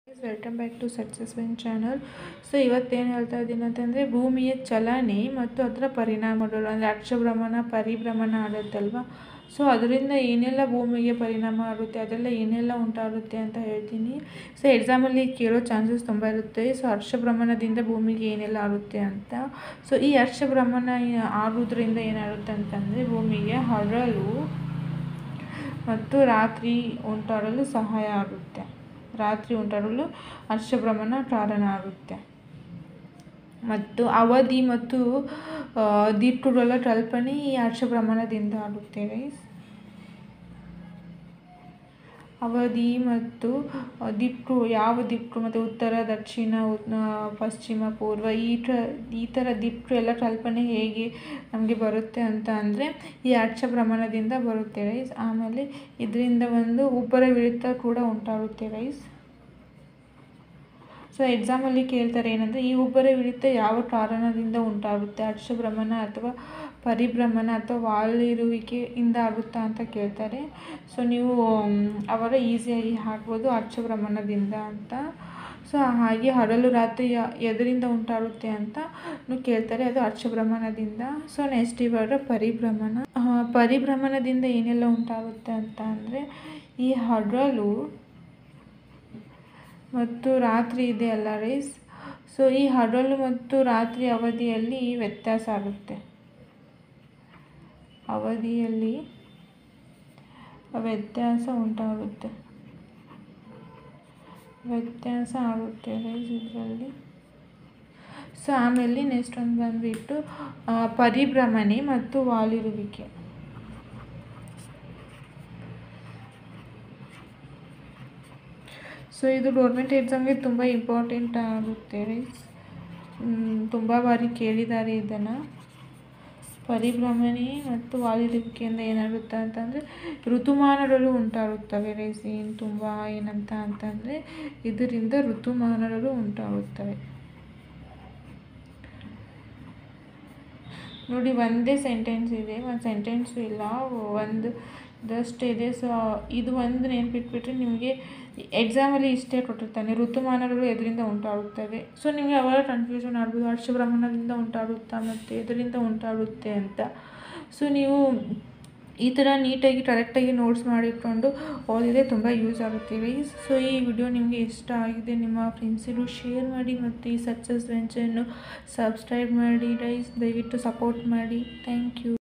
welcome back to success win channel so ಇವತ್ತೇನು ಹೇಳ್ತಾ ಇದ್ದೀನಿ ಅಂತಂದರೆ ಭೂಮಿಯ ಚಲನೆ ಮತ್ತು ಅದರ ಪರಿಣಾಮಗಳು ಅಂದರೆ ಅಕ್ಷಭ್ರಮಣ ಪರಿಭ್ರಮಣ ಆಡುತ್ತಲ್ವ ಸೊ ಅದರಿಂದ ಏನೆಲ್ಲ ಭೂಮಿಗೆ ಪರಿಣಾಮ ಆಗುತ್ತೆ ಅದೆಲ್ಲ ಏನೆಲ್ಲ ಉಂಟಾಗುತ್ತೆ ಅಂತ ಹೇಳ್ತೀನಿ ಸೊ ಎಕ್ಸಾಮಲ್ಲಿ ಕೇಳೋ ಚಾನ್ಸಸ್ ತುಂಬ ಇರುತ್ತೆ ಸೊ ಹರ್ಷಭ್ರಮಣದಿಂದ ಭೂಮಿಗೆ ಏನೆಲ್ಲ ಆಗುತ್ತೆ ಅಂತ ಸೊ ಈ ಹರ್ಷಭ್ರಮಣ ಆಗೋದ್ರಿಂದ ಏನಾಗುತ್ತೆ ಅಂತಂದರೆ ಭೂಮಿಗೆ ಹರಳು ಮತ್ತು ರಾತ್ರಿ ಉಂಟಾಡಲು ಸಹಾಯ ಆಗುತ್ತೆ ರಾತ್ರಿ ಉಂಟಾಡಲು ಹರ್ಷಭ್ರಮಣ ಕಾರಣ ಆಗುತ್ತೆ ಮತ್ತು ಅವಧಿ ಮತ್ತು ಆ, ದಿಕ್ಕುಗಳ ಕಲ್ಪನೆ ಈ ಹರ್ಷಭ್ರಮಣದಿಂದ ಆಗುತ್ತೆ ಗೈಸ್ ಅವಧಿ ಮತ್ತು ಆ, ದಿಕ್ಕು ಯಾವ ದಿಕ್ಕು ಮತ್ತು ಉತ್ತರ ದಕ್ಷಿಣ ಉತ್- ಆ, ಪಶ್ಚಿಮ ಪೂರ್ವ ಈ ಥ ಈ ಥರ ದಿಕ್ಕು ಎಲ್ಲ ಕಲ್ಪನೆ ಹೇಗೆ ನಮಗೆ ಬರುತ್ತೆ ಅಂತ ಅಂದರೆ ಈ ಅಕ್ಷಭ್ರಮಣದಿಂದ ಬರುತ್ತೆ ರೈಸ್ ಆಮೇಲೆ ಇದರಿಂದ ಒಂದು ಉಬ್ಬರವಿಳಿತ ಕೂಡ ಉಂಟಾಗುತ್ತೆ ರೈಸ್ ಸೊ ಎಕ್ಸಾಮಲ್ಲಿ ಕೇಳ್ತಾರೆ ಏನಂದರೆ ಈ ಉಬ್ಬರವಿಳಿತ ಯಾವ ಕಾರಣದಿಂದ ಉಂಟಾಗುತ್ತೆ ಹರ್ಷಭ್ರಮಣ ಅಥವಾ ಪರಿಭ್ರಮಣ ಅಥವಾ ವಾಲಿರುವಿಕೆಯಿಂದ ಆಗುತ್ತಾ ಅಂತ ಕೇಳ್ತಾರೆ ಸೊ ನೀವು ಮ್, ಅವಾಗ ಈಸಿಯಾಗಿ ಹಾಕ್ಬೋದು ಹರ್ಷಭ್ರಮಣದಿಂದ ಅಂತ ಸೊ ಹಾಗೆ ಹರಳು ರಾತ್ರಿ ಯ- ಎದರಿಂದ ಉಂಟಾಗುತ್ತೆ ಅಂತ ನು ಕೇಳ್ತಾರೆ ಅದು ಹರ್ಷಭ್ರಮಣದಿಂದ ಸೊ ನೆಕ್ಸ್ಟ್ ಇವಾಗ ಪರಿಭ್ರಮಣ ಆ, ಪರಿಭ್ರಮಣದಿಂದ ಏನೆಲ್ಲ ಉಂಟಾಗುತ್ತೆ ಅಂತ ಅಂದರೆ ಈ ಹರಳು ಮತ್ತು ರಾತ್ರಿ ಇದೆ ಅಲ್ಲ ರೈಸ್ ಸೊ ಈ ಹಗಲು ಮತ್ತು ರಾತ್ರಿ ಅವಧಿಯಲ್ಲಿ ವ್ಯತ್ಯಾಸ ಆಗುತ್ತೆ ಅವಧಿಯಲ್ಲಿ ವ್ಯತ್ಯಾಸ ಉಂಟಾಗುತ್ತೆ ವ್ಯತ್ಯಾಸ ಆಗುತ್ತೆ ರೈಸ್ ಇದರಲ್ಲಿ ಸೊ ಆಮೇಲೆ ನೆಕ್ಸ್ಟ್ ಒಂದು ಬಂದುಬಿಟ್ಟು ಪರಿಭ್ರಮಣೆ ಮತ್ತು ವಾಲಿರುವಿಕೆ ಸೊ ಇದು ಗೌರ್ಮೆಂಟ್ ಎಕ್ಸಾಮ್ಗೆ ತುಂಬ ಇಂಪಾರ್ಟೆಂಟ್ ಆಗುತ್ತೆ ರೈಸ್ ತುಂಬ ಬಾರಿ ಕೇಳಿದ್ದಾರೆ ಇದನ್ನು ಪರಿಭ್ರಮಣೆ ಮತ್ತು ವಾಲಿರುವಿಕೆಯಿಂದ ಏನಾಗುತ್ತೆ ಅಂತಂದರೆ ಋತುಮಾನಗಳು ಉಂಟಾಗುತ್ತವೆ ರೈಸ್ ಏನು ತುಂಬ ಏನಂತ ಅಂತಂದರೆ ಇದರಿಂದ ಋತುಮಾನಗಳು ಉಂಟಾಗುತ್ತವೆ ನೋಡಿ ಒಂದೇ ಸೆಂಟೆನ್ಸ್ ಇದೆ ಒಂದು ಸೆಂಟೆನ್ಸು ಇಲ್ಲ ಒಂದು ಜಸ್ಟ್ ಇದೆ ಸೊ ಇದು ಒಂದು ನೆನ್ಪಿಟ್ಬಿಟ್ರೆ ನಿಮಗೆ ಎಕ್ಸಾಮಲ್ಲಿ ಇಷ್ಟೇ ಕೊಟ್ಟಿರ್ತಾನೆ ಋತುಮಾನಗಳು ಎದರಿಂದ ಉಂಟಾಗುತ್ತವೆ ಸೊ ನಿಮಗೆ ಅವಾಗ ಕನ್ಫ್ಯೂಷನ್ ಆಗ್ಬೋದು ಹರ್ಷಭ್ರಮಣದಿಂದ ಉಂಟಾಗುತ್ತಾ ಮತ್ತು ಎದರಿಂದ ಉಂಟಾಗುತ್ತೆ ಅಂತ ಸೊ ನೀವು ಈ ಥರ ನೀಟಾಗಿ ಕರೆಕ್ಟಾಗಿ ನೋಟ್ಸ್ ಮಾಡಿಕೊಂಡು ಓದಿದರೆ ತುಂಬ ಯೂಸ್ ಆಗುತ್ತೆ ಗೈಸ್ ಸೊ ಈ ವಿಡಿಯೋ ನಿಮಗೆ ಇಷ್ಟ ಆಗಿದೆ ನಿಮ್ಮ ಫ್ರೆಂಡ್ಸಿಗೂ ಶೇರ್ ಮಾಡಿ ಮತ್ತು ಈ ಸಕ್ಸಸ್ ವೆಂಚನ್ನು ಸಬ್ಸ್ಕ್ರೈಬ್ ಮಾಡಿ ಗೈಸ್ ದಯವಿಟ್ಟು ಸಪೋರ್ಟ್ ಮಾಡಿ ಥ್ಯಾಂಕ್ ಯು